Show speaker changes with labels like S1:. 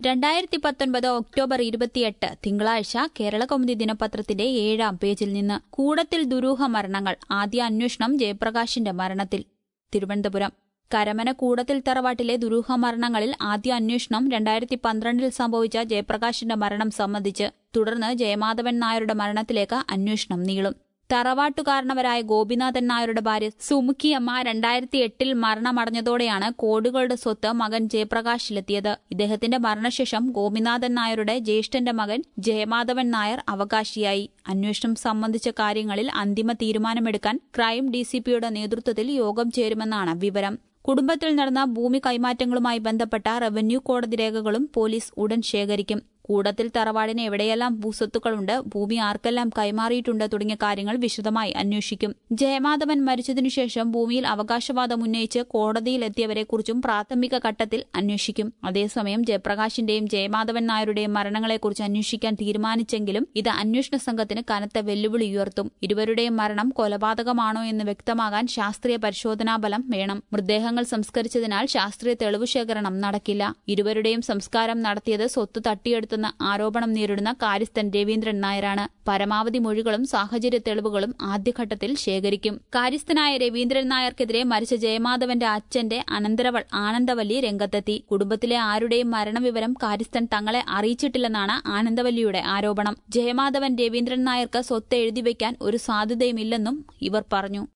S1: രണ്ടായിരത്തി പത്തൊൻപത് ഒക്ടോബർ ഇരുപത്തിയെട്ട് തിങ്കളാഴ്ച കേരളകൗമുദി ദിനപത്രത്തിന്റെ ഏഴാം പേജിൽ നിന്ന് കൂടത്തിൽ ദുരൂഹ മരണങ്ങൾ ആദ്യ അന്വേഷണം ജയപ്രകാശിന്റെ മരണത്തിൽ തിരുവനന്തപുരം കരമന കൂടത്തിൽ തറവാട്ടിലെ ദുരൂഹ മരണങ്ങളിൽ ആദ്യ അന്വേഷണം രണ്ടായിരത്തി പന്ത്രണ്ടിൽ സംഭവിച്ച ജയപ്രകാശിന്റെ മരണം സംബന്ധിച്ച് തുടർന്ന് ജയമാധവൻ നായരുടെ മരണത്തിലേക്ക് അന്വേഷണം നീളും തറവാട്ടുകാരനവരായ ഗോപിനാഥൻ നായരുടെ ഭാര്യ സുമുഖിയമ്മ രണ്ടായിരത്തി എട്ടിൽ മരണമടഞ്ഞതോടെയാണ് കോടികളുടെ സ്വത്ത് മകൻ ജയപ്രകാശിലെത്തിയത് ഇദ്ദേഹത്തിന്റെ മരണശേഷം ഗോപിനാഥൻ നായരുടെ ജ്യേഷ്ഠന്റെ മകൻ ജയമാധവൻ നായർ അവകാശിയായി അന്വേഷണം സംബന്ധിച്ച കാര്യങ്ങളിൽ അന്തിമ തീരുമാനമെടുക്കാൻ ക്രൈം ഡിസിപിയുടെ നേതൃത്വത്തിൽ യോഗം ചേരുമെന്നാണ് വിവരം കുടുംബത്തിൽ നടന്ന ഭൂമി കൈമാറ്റങ്ങളുമായി ബന്ധപ്പെട്ട റവന്യൂ കോടതി രേഖകളും പോലീസ് ഉടൻ ശേഖരിക്കും കൂടത്തിൽ തറവാടിന് എവിടെയെല്ലാം ഭൂസ്വത്തുക്കളുണ്ട് ഭൂമി ആർക്കെല്ലാം കൈമാറിയിട്ടുണ്ട് തുടങ്ങിയ കാര്യങ്ങൾ വിശദമായി അന്വേഷിക്കും ജയമാധവൻ മരിച്ചതിനുശേഷം ഭൂമിയിൽ അവകാശവാദം ഉന്നയിച്ച് കോടതിയിലെത്തിയവരെക്കുറിച്ചും പ്രാഥമിക ഘട്ടത്തിൽ അന്വേഷിക്കും അതേസമയം ജയപ്രകാശിന്റെയും ജയമാധവൻ നായരുടെയും മരണങ്ങളെക്കുറിച്ച് അന്വേഷിക്കാൻ തീരുമാനിച്ചെങ്കിലും ഇത് അന്വേഷണ സംഘത്തിന് കനത്ത വെല്ലുവിളി ഉയർത്തും ഇരുവരുടെയും മരണം കൊലപാതകമാണോ എന്ന് വ്യക്തമാകാൻ ശാസ്ത്രീയ പരിശോധനാ ബലം വേണം മൃതദേഹങ്ങൾ സംസ്കരിച്ചതിനാൽ ശാസ്ത്രീയ തെളിവ് ശേഖരണം നടക്കില്ല ഇരുവരുടെയും സംസ്കാരം നടത്തിയത് സ്വത്ത് തട്ടിയെടുത്തെന്ന ആരോപണം നേരിടുന്ന കാര്യസ്ഥൻ രവീന്ദ്രൻ നായരാണ് പരമാവധി മൊഴികളും സാഹചര്യ തെളിവുകളും ആദ്യഘട്ടത്തിൽ ശേഖരിക്കും കാര്യസ്ഥനായ രവീന്ദ്രൻ നായർക്കെതിരെ മരിച്ച ജയമാധവന്റെ അച്ഛന്റെ അനന്തരവൾ ആനന്ദവല്ലി രംഗത്തെത്തി കുടുംബത്തിലെ ആരുടെയും മരണവിവരം കാര്യസ്ഥൻ തങ്ങളെ അറിയിച്ചിട്ടില്ലെന്നാണ് ആനന്ദവല്ലിയുടെ ആരോപണം ജയമാധവൻ രവീന്ദ്രൻ നായർക്ക് സ്വത്ത് എഴുതിവെക്കാൻ ഒരു സാധ്യതയുമില്ലെന്നും ഇവർ പറഞ്ഞു